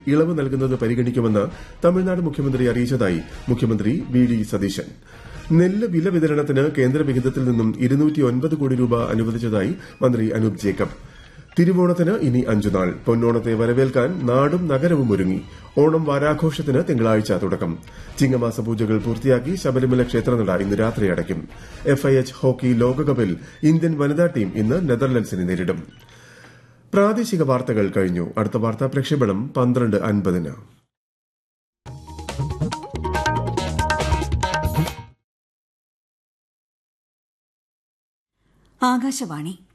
ഇളവ് നൽകുന്നത് പരിഗണിക്കുമെന്ന് തമിഴ്നാട് മുഖ്യമന്ത്രി അറിയിച്ചതായി മുഖ്യമന്ത്രി വി ഡി സതീശൻ നെല്ല് വില വിതരണത്തിന് കേന്ദ്ര വിഹിതത്തിൽ നിന്നും കോടി രൂപ അനുവദിച്ചതായി മന്ത്രി അനൂപ് ജേക്കബ് തിരുവോണത്തിന് ഇനി അഞ്ചുനാൾ പൊന്നോണത്തെ വരവേൽക്കാൻ നാടും നഗരവും ഒരുങ്ങി ഓണം വാരാഘോഷത്തിന് തിങ്കളാഴ്ച തുടക്കം ചിങ്ങമാസ പൂജകൾ പൂർത്തിയാക്കി ശബരിമല ക്ഷേത്രനട ഇന്ന് രാത്രി അടയ്ക്കും എഫ്ഐഎച്ച് ഹോക്കി ലോകകപ്പിൽ ഇന്ത്യൻ വനിതാ ടീം ഇന്ന് നെതർലൻഡ്സിനെ നേരിടും പ്രാദേശിക വാർത്തകൾ കഴിഞ്ഞു അടുത്ത വാർത്താ പ്രക്ഷേപണം പന്ത്രണ്ട് അൻപതിന് ആകാശവാണി